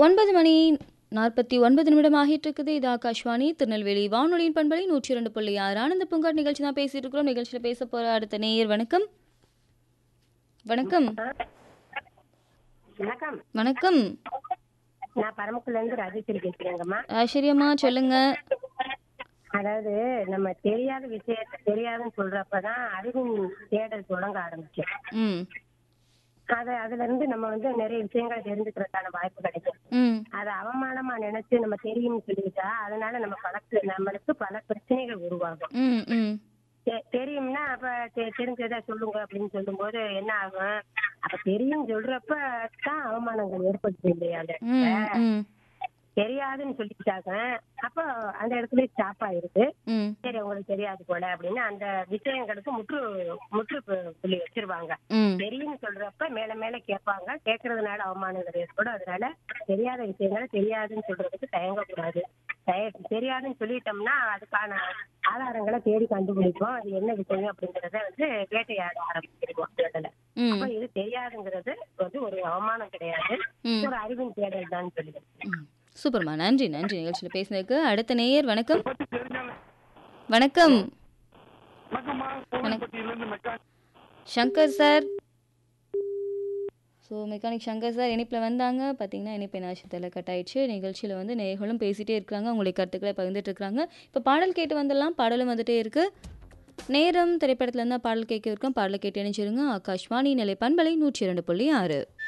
ஒன்பது மணி நாற்பத்தி ஒன்பது நிமிடம் ஆகிட்டு இருக்குது இது ஆகாஷ்வாணி திருநெல்வேலி வானொலியின் பண்பலை நூற்றி இரண்டு புள்ளி ஆறு ஆனந்த பூங்காட் நிகழ்ச்சி தான் பேசிட்டு இருக்கிறோம் நிகழ்ச்சியில் பேச போற அடுத்த நேயர் வணக்கம் வணக்கம் வணக்கம் வணக்கம் நான் பரமக்குள்ள இருந்து ராஜேஸ்வரி பேசுறேங்கம்மா ஆச்சரியமா சொல்லுங்க அதாவது நம்ம தெரியாத விஷயத்த தெரியாதுன்னு சொல்றப்பதான் அறிவின் தேடல் தொடங்க ஆரம்பிச்சோம் ம் அத அதுல இருந்து நம்ம வந்து நிறைய விஷயங்களை தெரிஞ்சுக்கிறதுக்கான வாய்ப்பு கிடைக்கும் ம் அதை அவமானமா நினைச்சு நம்ம தெரியும்னு சொல்லிட்டா அதனால நம்ம பல நம்மளுக்கு பல பிரச்சனைகள் உருவாகும் ம் ம் தெ- தெரியும்னா அப்ப தெ- தெரிஞ்சதை சொல்லுங்க அப்படின்னு சொல்லும்போது என்ன ஆகும் அப்ப தெரியும் சொல்றப்ப தான் அவமானங்கள் ஏற்படுது இல்லையா அந்த இடத்துல. ம் ம் தெரியாதுன்னு சொல்லிட்டாங்க அப்ப அந்த இடத்துல ஸ்டாப் ஆயிருது ம் சரி உங்களுக்கு தெரியாது போல அப்படின்னு அந்த விஷயங்களுக்கு முற்று முற்று பு- புள்ளி வச்சிருவாங்க ம் தெரியும்னு சொல்றப்ப மேல மேல கேட்பாங்க கேட்கறதுனால அவமானங்கள் ஏற்படும் அதனால தெரியாத விஷயங்களை தெரியாதுன்னு சொல்றதுக்கு தயங்கக்கூடாது தய- தெரியாதுன்னு சொல்லிட்டோம்னா அதுக்கான ஆதாரங்களை தேடி கண்டுபிடிப்போம் அது என்ன விஷயம் அப்படிங்கறத வந்து வேட்டையாட ஆரம்பிச்சிருவோம் தேடல ம் அப்ப இது தெரியாதுங்கிறது வந்து ஒரு அவமானம் கிடையாது ம் ஒரு அறிவின் தேடல் தான் சொல்லுவேன் ம். சூப்பர்மா நன்றி நன்றி நிகழ்ச்சியில் பேசினதுக்கு அடுத்த நேயர் வணக்கம் வணக்கம் வணக்கம்மா கோவில்பட்டியிலிருந்து mechanic Shankar sir so mechanic Shankar sir இணைப்பில் வந்தாங்க பார்த்தீங்கன்னா இணைப்பு என்னாச்சு கட் ஆயிடுச்சு நிகழ்ச்சியில் வந்து நேயர்களும் பேசிகிட்டே இருக்கிறாங்க உங்களுடைய கருத்துக்களை பகிர்ந்துட்டு இருக்காங்க இப்போ பாடல் கேட்டு வந்துடலாம் பாடலும் வந்துட்டே இருக்கு நேரம் திரைப்படத்துல இருந்தால் பாடல் கேட்க இருக்கோம் பாடலை கேட்டு இணைச்சிருங்க ஆகாஷ்வாணி நிலை பண்பலை நூற்றி இரண்டு புள்ளி ஆறு